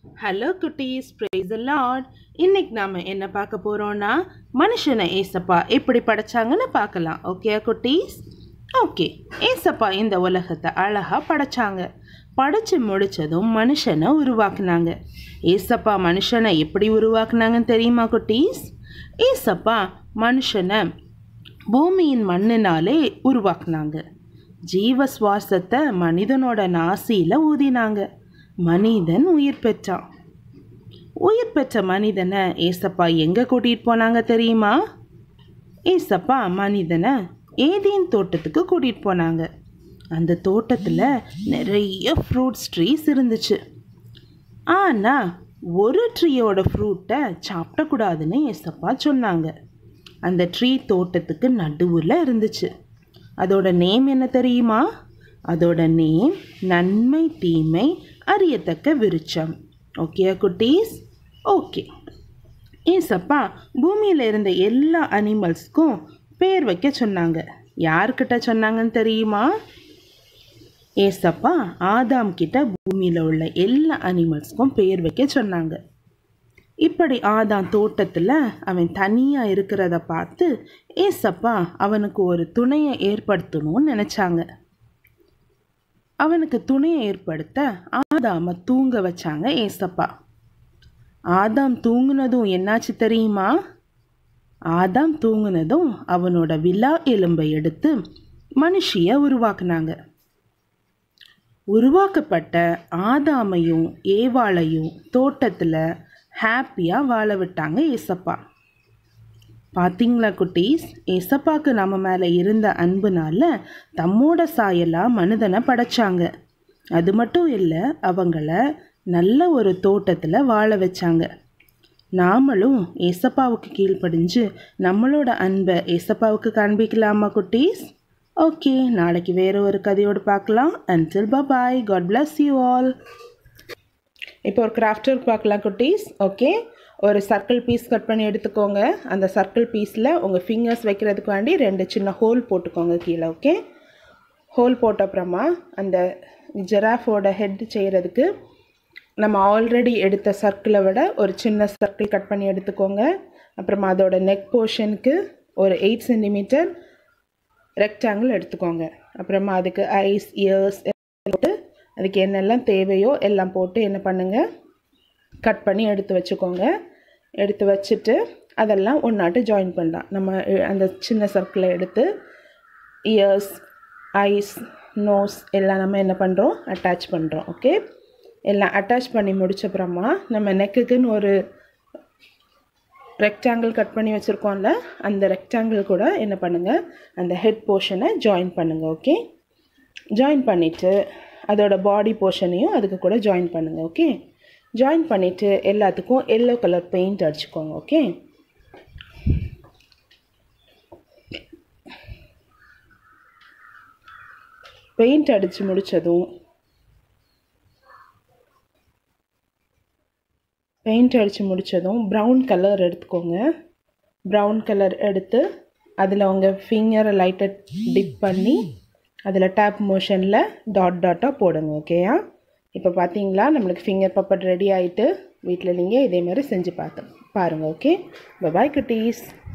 hello குட்டீஸ் praise the Lord இன்னைக்கு நாம என்ன பார்க்க போறோம்னா மனுஷனை ஏசப்பா எப்படி படைச்சாங்கன்னு பார்க்கலாம் ஓகே குட்டீஸ் ஓகே ஏசப்பா இந்த உலகத்தை அழகா படைச்சாங்க படைச்சு முடிச்சதும் மனுஷனை உருவாக்குனாங்க ஏசப்பா மனுஷனை எப்படி உருவாக்குனாங்கன்னு தெரியுமா குட்டீஸ் ஏசப்பா மனுஷனை பூமியின் மண்ணினாலே உருவாக்குனாங்க ஜீவ சுவாசத்தை மனிதனோட நாசியில ஊதினாங்க மனிதன் உயிர் பெற்றான் உயிர் பெற்ற மனிதனை ஏசப்பா எங்க கூட்டிட்டு போனாங்க தெரியுமா ஏசப்பா மனிதனை ஏதேன் தோட்டத்துக்கு கூட்டிட்டு போனாங்க அந்த தோட்டத்துல நிறைய ஃப்ரூட்ஸ் ட்ரீஸ் இருந்துச்சு ஆனா ஒரு ட்ரீயோட ஃப்ரூட்டை சாப்பிடக்கூடாதுன்னு ஏசப்பா சொன்னாங்க அந்த ட்ரீ தோட்டத்துக்கு நடுவில் இருந்துச்சு அதோட நேம் என்ன தெரியுமா அதோட நேம் நன்மை தீமை அறியத்தக்க விருட்சம் ஓகே குட்டீஸ் ஓகே ஏசப்பா பூமியில் இருந்த எல்லா அனிமல்ஸ்க்கும் பேர் வைக்க சொன்னாங்க யார்கிட்ட சொன்னாங்கன்னு தெரியுமா ஏசப்பா ஆதாம் கிட்ட பூமியில் உள்ள எல்லா அனிமல்ஸ்க்கும் பேர் வைக்க சொன்னாங்க இப்படி ஆதான் தோட்டத்தில் அவன் தனியாக இருக்கிறத பார்த்து ஏசப்பா அவனுக்கு ஒரு துணையை ஏற்படுத்தணும்னு நினச்சாங்க அவனுக்கு துணையை ஏற்படுத்த ஆதாம தூங்க வச்சாங்க ஏசப்பா ஆதாம் தூங்குனதும் என்னாச்சு தெரியுமா ஆதாம் தூங்குனதும் அவனோட விலா எலும்பை எடுத்து மனுஷிய உருவாக்குனாங்க உருவாக்கப்பட்ட ஆதாமையும் ஏவாளையும் தோட்டத்தில் ஹாப்பியாக வாழ விட்டாங்க ஏசப்பா பார்த்தீங்களா குட்டீஸ் ஏசப்பாக்கு நம்ம மேலே இருந்த அன்புனால தம்மோட சாயலாக மனிதனை படைச்சாங்க அது மட்டும் இல்லை அவங்கள நல்ல ஒரு தோட்டத்தில் வாழ வச்சாங்க நாமளும் ஏசப்பாவுக்கு கீழ்ப்படிஞ்சு நம்மளோட அன்பை ஏசப்பாவுக்கு காண்பிக்கலாமா குட்டீஸ் ஓகே நாளைக்கு வேற ஒரு கதையோடு பார்க்கலாம் until bye God bless you all இப்போ ஒரு கிராஃப்ட் ஒர்க் பார்க்கலாம் குட்டீஸ் ஓகே ஒரு சர்க்கிள் பீஸ் கட் பண்ணி எடுத்துக்கோங்க அந்த சர்க்கிள் பீஸில் உங்கள் ஃபிங்கர்ஸ் வைக்கிறதுக்கு வேண்டி ரெண்டு சின்ன ஹோல் போட்டுக்கோங்க கீழே ஓகே ஹோல் போட்ட அப்புறமா அந்த ஜெராஃபோட ஹெட் செய்கிறதுக்கு நம்ம ஆல்ரெடி எடுத்த சர்க்கிளை விட ஒரு சின்ன சர்க்கிள் கட் பண்ணி எடுத்துக்கோங்க அப்புறமா அதோட நெக் போர்ஷனுக்கு ஒரு எயிட் சென்டிமீட்டர் ரெக்டாங்கிள் எடுத்துக்கோங்க அப்புறமா அதுக்கு ஐஸ் இயர்ஸ் போட்டு அதுக்கு என்னெல்லாம் தேவையோ எல்லாம் போட்டு என்ன பண்ணுங்கள் கட் பண்ணி எடுத்து வச்சுக்கோங்க எடுத்து வச்சுட்டு அதெல்லாம் ஒன்றாட்டு ஜாயின் பண்ணலாம் நம்ம அஹ், அந்த சின்ன சர்க்கிளை எடுத்து இயர்ஸ் ஐஸ் நோஸ் எல்லாம் நம்ம என்ன பண்ணுறோம் அட்டாச் பண்ணுறோம் ஓகே எல்லாம் அட்டாச் பண்ணி முடிச்ச அப்புறமா நம்ம நெக்குக்குன்னு ஒரு ரெக்டாங்கிள் கட் பண்ணி வச்சுருக்கோம்ல அந்த ரெக்டாங்கிள் கூட என்ன பண்ணுங்கள் அந்த ஹெட் போர்ஷனை ஜாயின் பண்ணுங்கள் ஓகே ஜாயின் பண்ணிவிட்டு அதோட பாடி போர்ஷனையும் அதுக்கு கூட ஜாயின் பண்ணுங்கள் ஓகே ஜாயின் பண்ணிவிட்டு எல்லாத்துக்கும் எல்லோ கலர் பெயிண்ட் அடிச்சுக்கோங்க ஓகே பெயிண்ட் அடித்து முடித்ததும் பெயிண்ட் அடித்து முடித்ததும் ப்ரௌன் கலர் எடுத்துக்கோங்க ப்ரௌன் கலர் எடுத்து அதில் உங்கள் ஃபிங்கரை லைட்டாக டிப் பண்ணி அதில் டேப் மோஷனில் டாட் டாட்டாக போடுங்க ஓகேயா இப்போ பார்த்தீங்களா நம்மளுக்கு ஃபிங்கர் பப்பட் ரெடி ஆகிட்டு வீட்டில் நீங்கள் இதே மாதிரி செஞ்சு பார்த்து பாருங்கள் ஓகே பாய் குட்டீஸ்